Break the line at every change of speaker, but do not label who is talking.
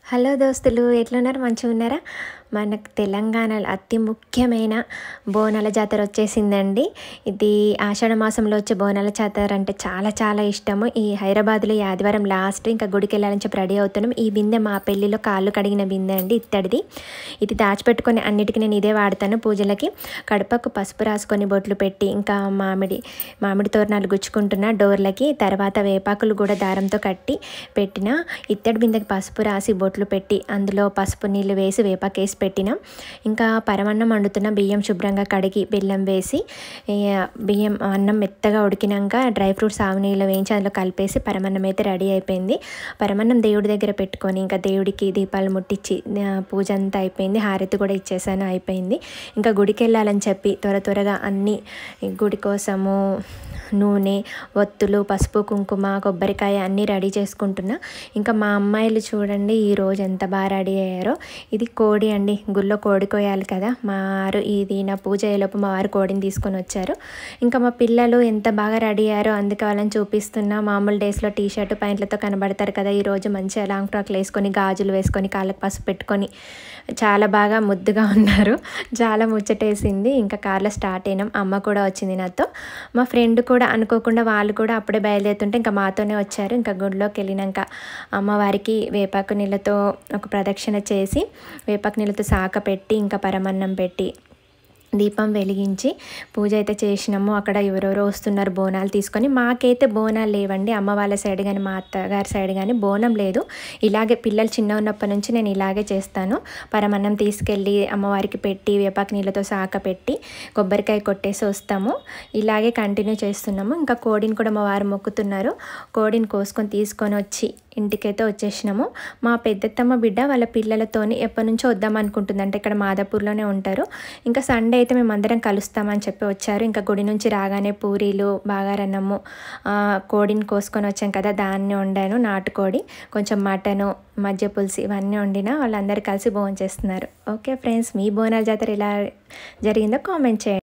hello దోస్తులు ఎట్లున్నారు మంచిగా ఉన్నారా మనకు తెలంగాణలో అతి ముఖ్యమైన బోనాల జాతర వచ్చేసిందండి ఇది ఆషాఢ మాసంలో వచ్చే బోనాల జాతర అంటే చాలా చాలా ఇష్టము ఈ హైదరాబాద్లో ఈ ఆదివారం లాస్ట్ ఇంకా గుడికి వెళ్ళాలని చెప్పి రెడీ అవుతున్నాం ఈ బిందె మా పెళ్ళిలో కాళ్ళు కడిగిన బిందె అండి ఇత్తడిది ఇది దాచిపెట్టుకొని అన్నిటికీ నేను ఇదే వాడతాను పూజలకి కడపకు పసుపు రాసుకొని బొట్లు పెట్టి ఇంకా మామిడి మామిడి తోరణాలు గుచ్చుకుంటున్న డోర్లకి తర్వాత వేపాకులు కూడా దారంతో కట్టి పెట్టిన ఇత్తడి బిందెకి పసుపు రాసి బొట్లు పెట్టి అందులో పసుపు నీళ్ళు వేసి వేపాకేసి పెట్టిన ఇంకా పరమన్నం వండుతున్న బియ్యం శుభ్రంగా కడిగి బెల్లం వేసి ఈ బియ్యం అన్నం మెత్తగా ఉడికినాక డ్రై ఫ్రూట్స్ ఆవు నీళ్ళు వేయించి అందులో కలిపేసి పరమన్నం అయితే రెడీ అయిపోయింది పరమన్నం దేవుడి దగ్గర పెట్టుకొని ఇంకా దేవుడికి దీపాలు ముట్టించి ఆ, పూజ అంతా అయిపోయింది హారతి కూడా ఇచ్చేసాను అయిపోయింది ఇంకా గుడికి వెళ్ళాలని చెప్పి త్వర త్వరగా అన్ని ఈ గుడి కోసము నూనె ఒత్తులు పసుపు కుంకుమ కొబ్బరికాయ అన్నీ రెడీ చేసుకుంటున్నా ఇంకా మా అమ్మాయిలు చూడండి ఈ రోజు ఎంత బాగా రెడీ అయ్యారో ఇది కోడి అండి గుళ్ళో కోడి కోయాలి కదా మా వారు ఇది నా పూజ అయ్యేలోపు మా వారు కోడిని తీసుకొని వచ్చారు ఇంకా మా పిల్లలు ఎంత బాగా రెడీ అయ్యారో అందుకే వాళ్ళని చూపిస్తున్నా మామూలు డేస్లో టీ షర్ట్ ప్యాంట్లతో కనబడతారు కదా ఈరోజు మంచిగా లాంగ్ ఫ్రాక్లు వేసుకొని గాజులు వేసుకొని కాళ్ళకి పసుపు పెట్టుకొని చాలా బాగా ముద్దుగా ఉన్నారు చాలా ముచ్చటేసింది ఇంకా కార్లో స్టార్ట్ అయినాం అమ్మ కూడా వచ్చింది నాతో మా ఫ్రెండ్ కూడా అనుకోకుండా వాళ్ళు కూడా అప్పుడే బయలుదేరుతుంటే ఇంకా మాతోనే వచ్చారు ఇంకా గుడిలోకి వెళ్ళినాక అమ్మవారికి వేపాకు నీళ్ళతో ఒక ప్రదక్షిణ చేసి వేపాకు నీళ్ళతో సాక పెట్టి ఇంకా పరమన్నం పెట్టి దీపం వెలిగించి పూజ అయితే చేసినాము అక్కడ ఎవరెవరో వస్తున్నారు బోనాలు తీసుకొని మాకైతే బోనాలు లేవండి అమ్మ వాళ్ళ సైడ్ కానీ మా అత్తగారి సైడ్ కానీ బోనం లేదు ఇలాగే పిల్లలు చిన్న ఉన్నప్పటి నుంచి నేను ఇలాగే చేస్తాను పరమన్నం తీసుకెళ్ళి అమ్మవారికి పెట్టి వేపాకు నీళ్ళతో సాక పెట్టి కొబ్బరికాయ కొట్టేసి వస్తాము ఇలాగే కంటిన్యూ చేస్తున్నాము ఇంకా కోడిని కూడా మా వారు మొక్కుతున్నారు కోడిని కోసుకొని తీసుకొని వచ్చి ఇంటికైతే వచ్చేసినాము మా పెద్దత్తమ్మ బిడ్డ వాళ్ళ పిల్లలతోని ఎప్పటి నుంచో వద్దాం అనుకుంటుంది అంటే ఇక్కడ మాదాపూర్లోనే ఉంటారు ఇంకా సండే అయితే మేము అందరం కలుస్తామని చెప్పి వచ్చారు ఇంకా గుడి నుంచి రాగానే పూరీలు బాగారన్నము ఆ, కోడిని కోసుకొని వచ్చాం కదా దాన్ని వండాను నాటుకోడి కొంచెం మటను మధ్య పులుసు ఇవన్నీ వండినా వాళ్ళందరూ కలిసి భోజనం చేస్తున్నారు ఓకే ఫ్రెండ్స్ మీ బోనాల జాతర ఎలా జరిగిందో కామెంట్ చేయండి